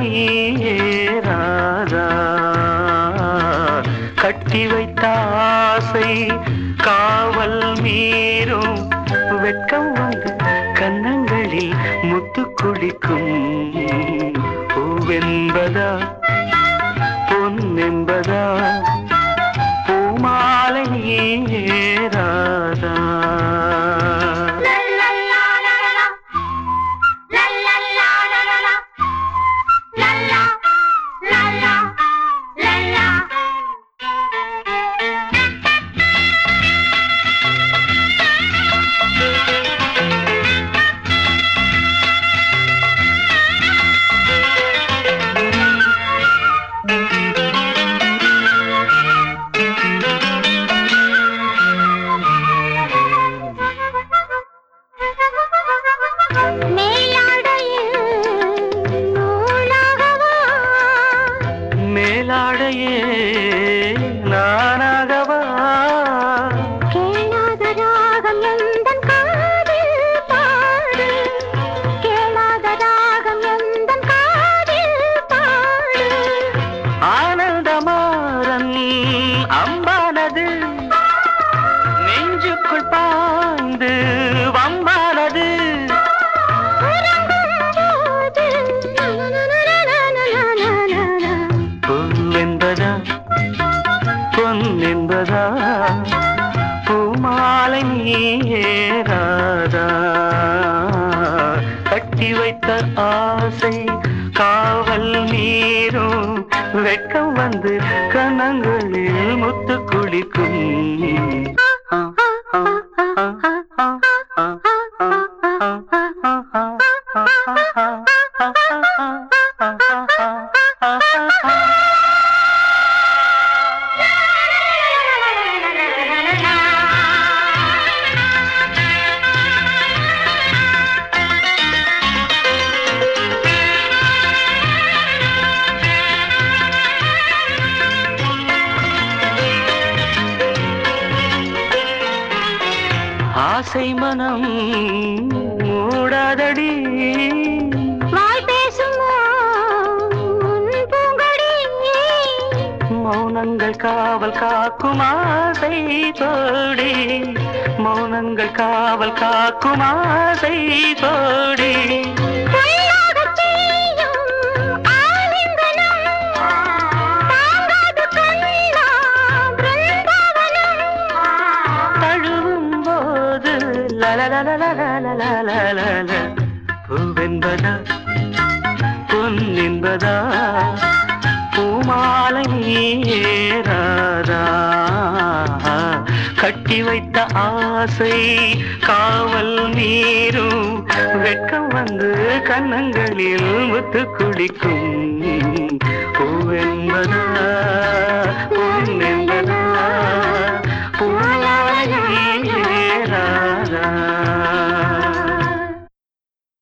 நீராதா கட்டி வைத்த ஆசை காவல் மீறும் வெட்கம் வந்து கன்னங்களில் முத்து குளிக்கும் பூவென்பதா பொன்னென்பதா பூமாலை ஏறாதா மேலாடையே நானாகவா ஆனந்தமாறன் அம்பானது நெஞ்சுக்குள் பாய்ந்து வம்பானது பூவென்பதா பொன்னென்பதா பூமாலை நீராதா கட்டி வைத்த ஆசை காவல் நீரும் வெட்கம் வந்து கணங்களில் முத்து குளிக்கும் ஆ, ஆ, ஆ, ஆ, ஆ, ஆசை மனம் மூடாதடி வாய் பேசுமோ உன் பூங்கொடி மௌனங்கள் காவல் காக்கும் ஆசை தோடி மௌனங்கள் காவல் காக்கும் ஆசை தோடி பொல்லாகச் செய்யும் ஆலிங்கனம் தாங்காது கண்ணா பிருந்தாவனம் தழுவும் போது லலலலலலலலலல பூவென்பதா பொன்னென்பதா பூமாலை ஏறாதா கட்டி வைத்த ஆசை காவல் நீரும் வெட்கம் வந்து கன்னங்களில் முத்து குளிக்கும் பூவென்பதா பொன்னென்பதா பூமாலை ஏறாதா